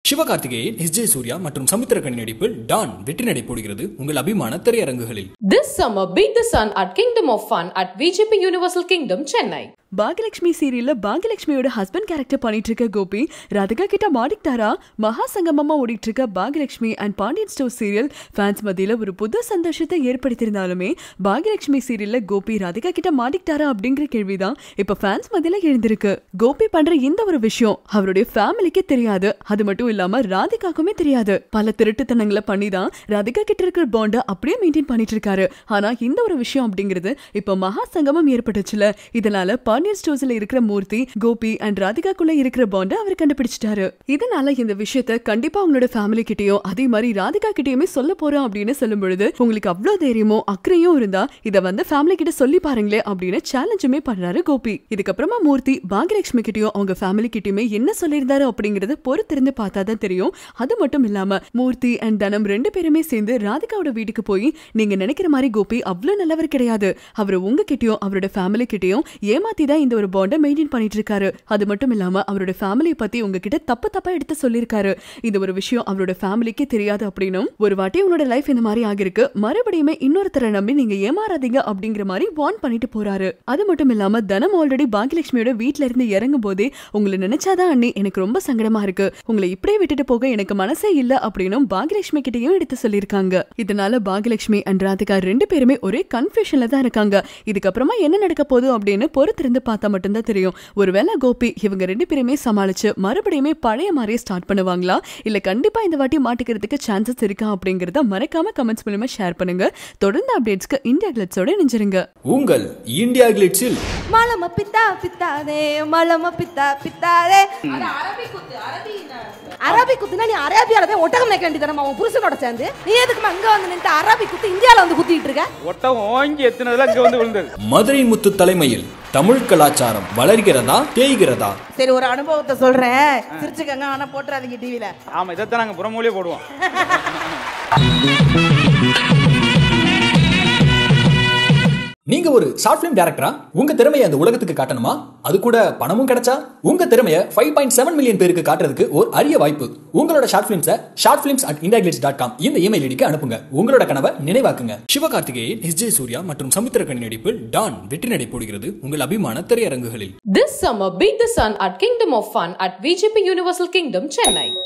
Sivakarthikeyan S J Suryah மற்றும் சமுத்திரக்கனி நடிப்பில் Don வெற்றி நடை போடுகிறது உங்கள் அபிமான திரையரங்குகளில் This summer, beat the sun at Kingdom of Fun at VGP Universal Kingdom, Chennai. Bhagyalakshmi சீரியல்ல பாகியலட்சுமியோட ஹஸ்பண்ட் கேரக்டர் பண்ணிட்டு இருக்க கோபி ராதிகா கிட்ட மாட்டிக்கிட்டாரா மகா சங்கமமா ஓடிட்டு இருக்க Baakiyalakshmi and Pandian store serial fans மத்தியில ஒரு புது சந்தோஷத்தை ஏற்படுத்தியிருந்தாலுமே பாகியலட்சுமி சீரியல்ல கோபி ராதிகா கிட்ட மாட்டிக்கிட்டாரா அப்படிங்கிற கேள்விதான் இப்ப ஃபேன்ஸ் மத்தியில எழுந்திருக்கு கோபி பண்ற இந்த ஒரு விஷயம் அவருடைய ஃபேமிலிக்கே தெரியாது அது மட்டும் இல்லாம ராதிகாக்குமே தெரியாது பல திருட்டுத்தனங்களை பண்ணி தான் ராதிகா கிட்ட இருக்கிற பாண்டை அப்படியே மெயின்டைன் பண்ணிட்டு இருக்காரு ஆனா இந்த ஒரு விஷயம் அப்படிங்கிறது இப்ப மகா சங்கமம் ஏற்பட்டுச்சுல இதனால பாண்டியன் ஸ்டோர்ஸ்ல இருக்கிற மூர்த்தி கோபி அண்ட் ராதிகாக்குள்ள இருக்கிற பாண்டை அவர் கண்டுபிடிச்சிட்டாரு இதனால இந்த விஷயத்த கண்டிப்பா உங்களோட ஃபேமிலி கிட்டயும் அதே மாதிரி ராதிகா கிட்டயுமே சொல்ல போறோம் அப்படின்னு சொல்லும் பொழுது உங்களுக்கு அவ்வளவு தைரியமோ அக்கறையும் இருந்தா இத வந்து ஃபேமிலி கிட்ட சொல்லி பாருங்களே அப்படின்னு சேலஞ்சுமே பண்றாரு கோபி இதுக்கப்புறமா மூர்த்தி பாகியலட்சுமி கிட்டயும் அவங்க ஃபேமிலி கிட்டயுமே என்ன சொல்லியிருந்தாரு அப்படிங்கறத பொறுத்திருந்து பார்த்தா தான் தெரியும் அது மட்டும் இல்லாம மூர்த்தி அண்ட் தனம் ரெண்டு பேருமே சேர்ந்து ராதிகாவோட வீட்டுக்கு போய் நீங்க நினைக்கிற மாதிரி கோபி அவ்வளவு நல்லவர் கிடையாது அவர் உங்ககிட்டயும் அவரோட ஃபேமிலி கிட்டயும் ஏமாத்தி தான் இந்த ஒரு பாண்டை மெயின்டைன் பண்ணிட்டு இருக்காரு அது மட்டும் இல்லாம அவரோட ஃபேமிலியை பத்தி உங்ககிட்ட தப்பு தப்பா எடுத்து சொல்லியிருக்காரு இந்த ஒரு விஷயம் அவரோட ஃபேமிலிக்கே தெரியாது அப்படின்னும் ஒரு வாட்டி உங்களோட லைஃப் இந்த மாதிரி ஆகிருக்கு மறுபடியுமே இன்னொருத்தரை நம்பி நீங்க ஏமாறாதீங்க அப்படிங்கிற மாதிரி வார்ன் பண்ணிட்டு போறாரு அது மட்டும் இல்லாம தனம் ஆல்ரெடி பாகியலட்சுமியோட வீட்ல இருந்து இறங்கும் போதே உங்களை நினைச்சாதான் அண்ணி எனக்கு ரொம்ப சங்கடமா இருக்கு உங்களை இப்படியே விட்டுட்டு போக எனக்கு மனசே இல்ல அப்படின்னும் பாகியலட்சுமி கிட்டயும் எடுத்து சொல்லியிருக்காங்க இதனால பாகியலட்சுமி அண்ட் ராதிகா ரெண்டு பேருமே ஒரே கன்ஃபியூஷன்ல தான் இருக்காங்க இதுக்கப்புறமா என்ன நடக்க போகுது அப்படின்னு பொறுத்திருந்து பார்த்தா மட்டும்தான் தெரியும் ஒருவேளை கோபி இவங்க ரெண்டு பேருமே சமாளிச்சு மறுபடியுமே பழைய மாதிரியே ஸ்டார்ட் பண்ணுவாங்களா இல்ல கண்டிப்பா இந்த வாட்டி மாட்டிக்கிறதுக்கு சான்சஸ் இருக்கா அப்படிங்கறத மறக்காம கமெண்ட்ஸ் மூலமா ஷேர் பண்ணுங்க தொடர்ந்து அப்டேட்ஸ்க்கு இந்தியா கிளட்ஸோட நினைச்சிருங்க உங்கள் இந்தியா கிளிட்ஸில் மலம பித்தா பித்தாதே மலம பித்தா பித்தாதே அரபி குத்துனா நீ அரேபியால போய் ஒட்டகம் மேய்க்க வேண்டியதானமா உன் புருஷனோட சேர்ந்து நீ எதுக்குமா அங்க வந்து நின்று அரபி குத்து இந்தியால வந்து குத்திட்டு இருக்க ஒட்டகம் ஓங்கி எத்தினதுல இங்க வந்து விழுந்தது மதுரை முத்து தலைமையில் தமிழ் கலாச்சாரம் வளர்கிறதா தேய்கிறதா சரி ஒரு அனுபவத்தை சொல்றேன் சிரிச்சுக்கங்க ஆனா போட்டுறாதீங்க டிவில ஆமா இதைத்தான் நாங்க புறமொழியே போடுவோம் நீங்க ஒரு ஷார்ட் பிலிம் டேரக்டரா உங்க திறமையை அந்த உலகத்துக்கு காட்டணுமா அது கூட பணமும் கிடைச்சா உங்க திறமையை ஃபைவ் பாயிண்ட் செவன் மில்லியன் பேருக்கு காட்டுறதுக்கு ஒரு அரிய வாய்ப்பு உங்களோட ஷார்ட் பிலிம்ஸை short films at India dot com இந்த இமெயில் ஐடிக்கு அனுப்புங்க உங்களோட கனவை நினைவாக்குங்க சிவகார்த்திகேயன் எஸ் ஜே சூர்யா மற்றும் சமுத்திரக்கனி நடிப்பில் டான் வெற்றி நடை போடுகிறது உங்கள் அபிமான திரையரங்குகளில் This summer, beat the sun at Kingdom of Fun at VGP Universal Kingdom, Chennai.